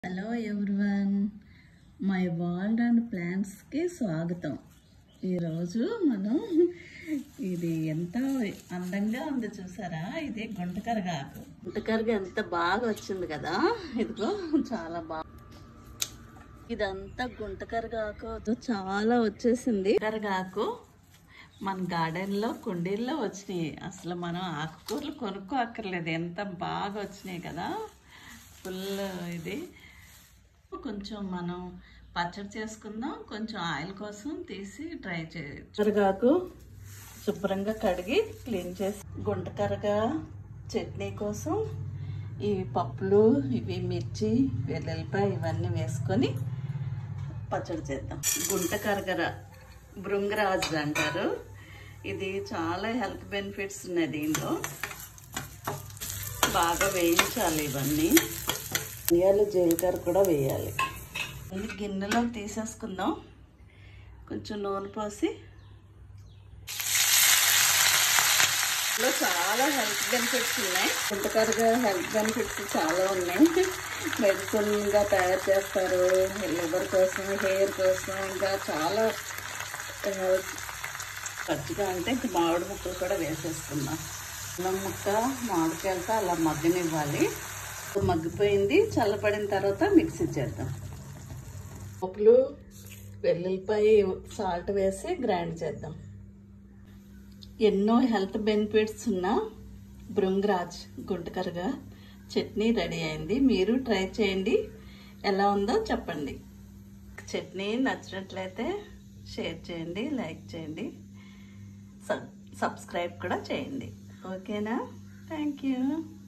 hello everyone my world and ప్లాంట్స్కి స్వాగతం ఈరోజు మనం ఇది ఎంత అందంగా ఉంది చూసారా ఇది గుంటకరగాకు గుంటకరగా ఎంత బాగా వచ్చింది కదా ఇదిగో చాలా బాగా ఇదంతా గుంటకరగాకు చాలా వచ్చేసింది కరగాకు మన గార్డెన్లో కుండీల్లో వచ్చినాయి అసలు మనం ఆకుకూరలు కొనుక్కో అక్కర్లేదు ఎంత బాగా వచ్చినాయి కదా ఫుల్ ఇది కొంచెం మనం పచ్చడి చేసుకుందాం కొంచెం ఆయిల్ కోసం తీసి ట్రై చేయొచ్చు కరగాకు శుభ్రంగా కడిగి క్లీన్ చేసి గుంటకరగా చట్నీ కోసం ఈ పప్పులు ఇవి మిర్చి వెల్లుల్లిపాయ ఇవన్నీ వేసుకొని పచ్చడి చేద్దాం గుంట కరగర భృంగరాజు అంటారు ఇది చాలా హెల్త్ బెనిఫిట్స్ ఉన్నాయి దీంట్లో బాగా వేయించాలి ఇవన్నీ ధనియాలు జీలకర్ర కూడా వేయాలి మళ్ళీ గిన్నెలో తీసేసుకుందాం కొంచెం నూనె పోసి ఇందులో చాలా హెల్త్ బెనిఫిట్స్ ఉన్నాయి గుంటకరగా హెల్త్ బెనిఫిట్స్ చాలా ఉన్నాయి మెడిసిన్గా తయారు చేస్తారు లివర్ కోసం హెయిర్ కోసం ఇంకా చాలా హెల్త్ ఖర్చుగా అంటే ఇంక మామిడి ముక్కలు కూడా వేసేసుకుందాం అల్లం ముక్క మామిడికాయలతో అలా మగ్గనివ్వాలి మగ్గిపోయింది చల్లపడిన తర్వాత మిక్సీ చేద్దాం పప్పులు వెల్లుల్లిపాయ సాల్ట్ వేసి గ్రైండ్ చేద్దాం ఎన్నో హెల్త్ బెనిఫిట్స్ ఉన్న భృంగరాజ్ గుంటకరగా చట్నీ రెడీ అయింది మీరు ట్రై చేయండి ఎలా ఉందో చెప్పండి చట్నీ నచ్చినట్లయితే షేర్ చేయండి లైక్ చేయండి సబ్ సబ్స్క్రైబ్ కూడా చేయండి ఓకేనా థ్యాంక్ యూ